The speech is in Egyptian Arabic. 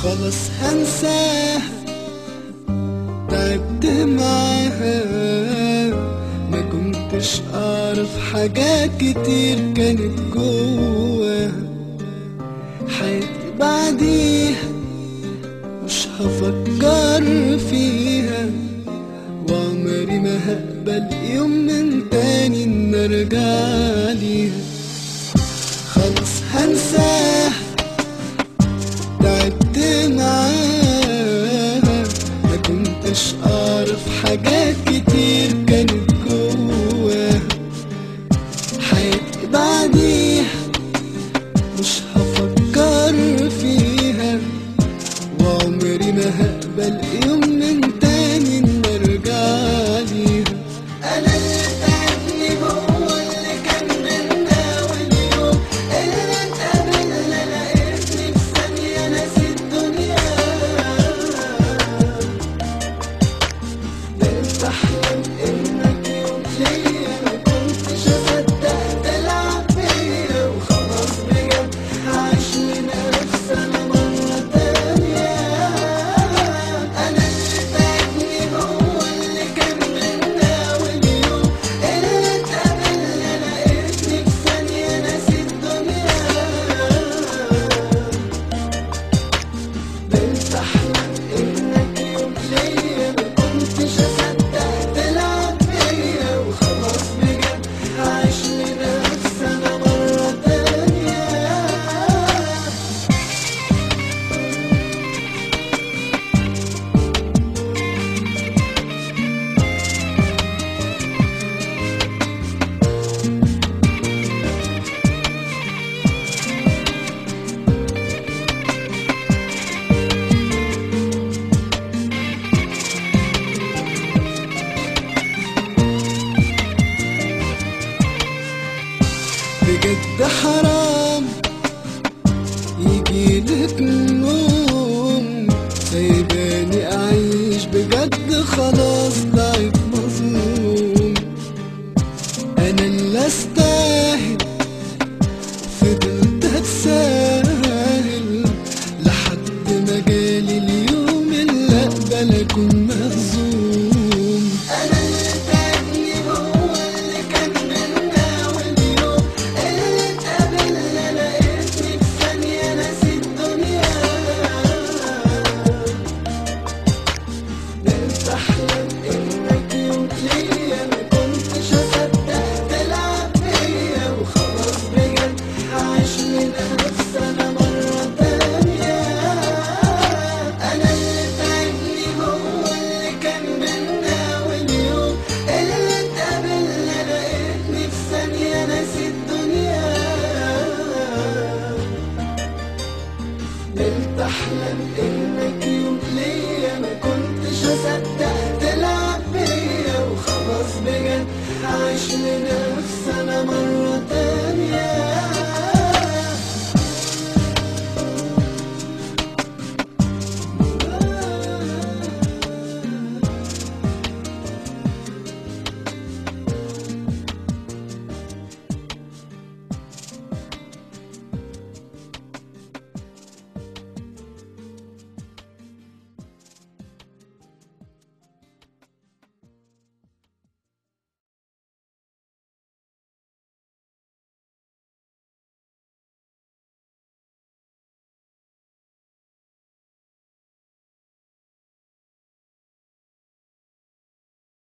خلاص هنساها تعبت معاها ما كنتش اعرف حاجات كتير كانت جواها حياتي بعديها مش هفكر فيها وعمري ما هقبل يوم من تاني ان ارجع ليها خلاص هنساها تعبت معاها ما كنتش اعرف حاجات كتير كانت جواها حياتي بعديها مش هفكر فيها وعمري ما هقبل يوم من تاني ان ارجع ليها انا اللي تعبني هو اللي كان بينا واليوم اللي اتقابلنا لقيتني في ثانية ناسي الدنيا بقيت احلم انك يوم ليا ما كنتش اصدق تلعب بيا وخلاص بجد هعيش لنفسي انا مرة تانية انا اللي تعبني هو اللي كان بينا واليوم اللي اتقابلنا لقيتني في ثانية ناسي الدنيا بقيت احلم انك يوم ليا ما كنتش اصدق تلعب بيا وخلاص بجد هعيش لنفسي انا مرة تانية بجد حرام يجيلك نوم سايباني اعيش بجد خلاص ضعيف مظلوم انا اللي استاهل فضلت اتساهل لحد ما جالي اليوم اللي اقبل اكون مهزوم انا اللي تعبني هو اللي كان بينا واليوم اللي اتقابلنا لقيتني في ثانية ناسي الدنيا بقيت احلم انك يوم ليا ما كنتش اصدق تلعب بيا وخلاص بجد هعيش لنفسي انا مرة تانية انا اللي تعبني هو اللي كان بينا واليوم اللي اتقابلنا لقيتني في ثانية ناسي الدنيا بقيت احلم انك يوم ليا ما كنتش اصدق تلعب بيا وخلاص بجد هعيش لنفسي انا مرة